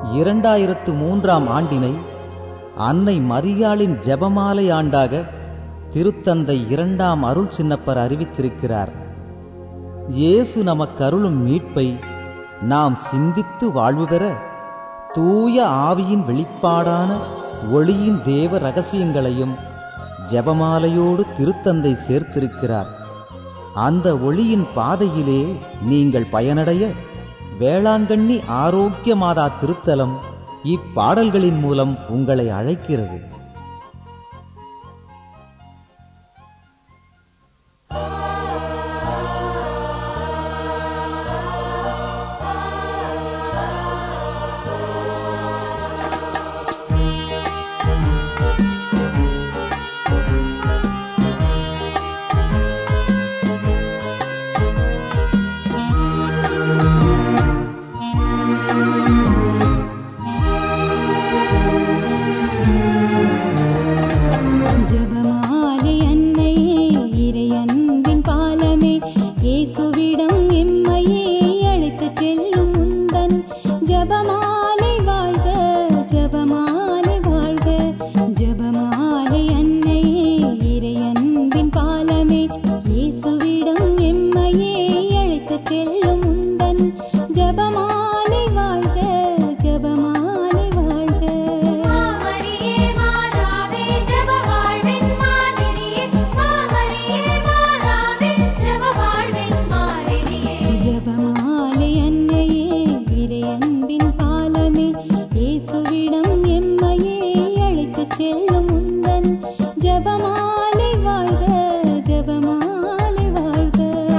இரண்டாயிரத்து மூன்றாம் ஆண்டினை அன்னை மரியாளின் ஜெபமாலை ஆண்டாக திருத்தந்தை இரண்டாம் அருள் சின்னப்பர் அறிவித்திருக்கிறார் இயேசு நமக்கருளும் மீட்பை நாம் சிந்தித்து வாழ்வு பெற தூய ஆவியின் வெளிப்பாடான ஒளியின் தேவ ரகசியங்களையும் ஜெபமாலையோடு திருத்தந்தை சேர்த்திருக்கிறார் அந்த ஒளியின் பாதையிலே நீங்கள் பயனடைய வேளாங்கண்ணி ஆரோக்கிய மாதா திருத்தலம் இப்பாடல்களின் மூலம் உங்களை அழைக்கிறது ஜெபமாலை அன்னையே இறையன்பின் பாலமே இயேசுவிடம் எம்மையே அழைத்துச் செல்லும் முந்தன் ஜெபமாலை வாழ்க ஜெபமாலை வாழ்க ஜெபமாலை அன்னையே இறையன்பின் பாலமே இயேசுவிடம் எம்மையே அழைத்துச் செல்லும் முந்தன் ஜெபமாலை வாழ்க ஜெபமாலை வாழ்க மாமரியே மாதாவே ஜெப வாழ்வின் மாதிரியே மாமரியே மாதாவே ஜெப வாழ்வின் மாதிரியே ஜெபமாலை அன்னையே இறையன்பின் பாலமே இயேசுவிடம் எம்மையே அழைத்துச் செல்லும் முந்தன் ஜெபமாலை வாழ்க ஜெபமாலை வாழ்க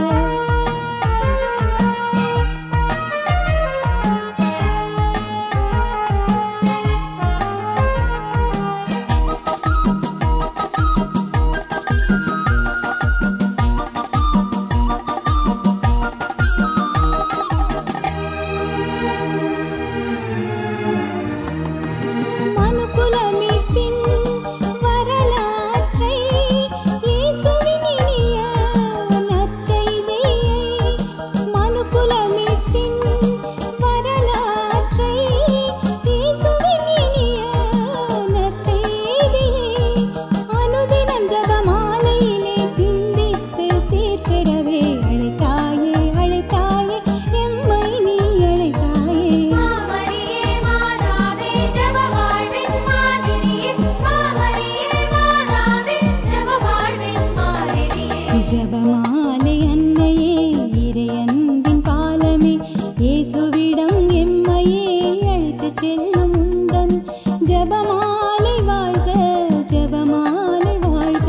மனுக்குலமீட்பின் வரலாற்றை இயேசுவின் இனிய நற்செய்தியை மனுக்குலமீட்பின் வரலாற்றை இயேசுவின் இனிய நற்செய்தியை அனுதினம் ஜெபமாலையிலே சிந்தித்து சீர்பெறவே அழைத்தாயே அழைத்தாயே எம்மை நீ அழைத்தாயே மாமரியே மாதாவே ஜெப வாழ்வின் மாதிரியே மாமரியே மாதாவே ஜெப வாழ்வின் மாதிரியே ஜெபமாலை அன்னையே இறையன்பின் பாலமே இயேசுவிடம் எம்மையே அழைத்துச் செல்லும் முந்தன் ஜெபமாலை வாழ்க ஜெபமாலை வாழ்க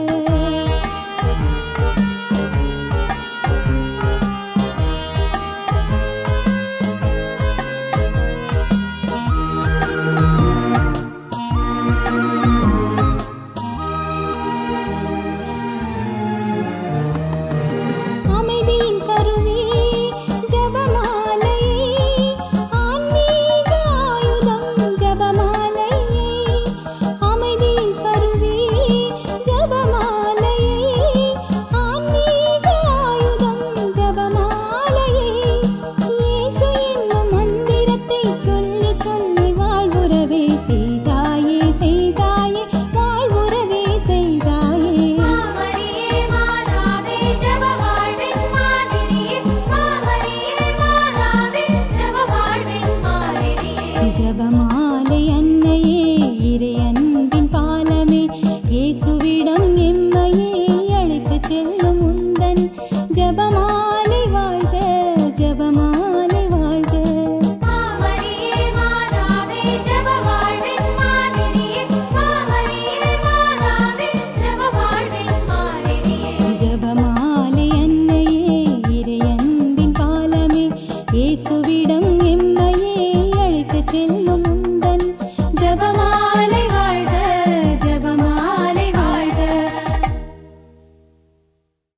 அமைதியின் கருவி ஜெபமாலை ஆன்மீக ஆயுதம் ஜெபமாலை அமைதியின் கருவி ஜெபமாலை ஆன்மீக ஆயுதம் ஜெபமாலை இயேசு என்னும் மந்திரத்தை சொல்லி சொல்லி வாழ்வுறவே செய்தாயே செய்தாயே வாழ்வுறவே செய்தாயே மாமரியே மாதாவே ஜெப வாழ்வின் மாதிரியே மாமரியே மாதாவே ஜெப வாழ்வின் மாதிரியே ஜெபமாலை அன்னையே இறையன்பின் பாலமே இயேசுவிடம் எம்மையே அழைத்துச் செல்லும் முந்தன் ஜெபமாலை வாழ்க ஜெபமாலை வாழ்க மாமரியே மாதாவே ஜெப வாழ்வின் மாதிரியே மாமரியே மாதாவே ஜெப வாழ்வின் மாதிரியே ஜெபமாலை அன்னையே இறையன்பின் பாலமே இயேசுவிடம்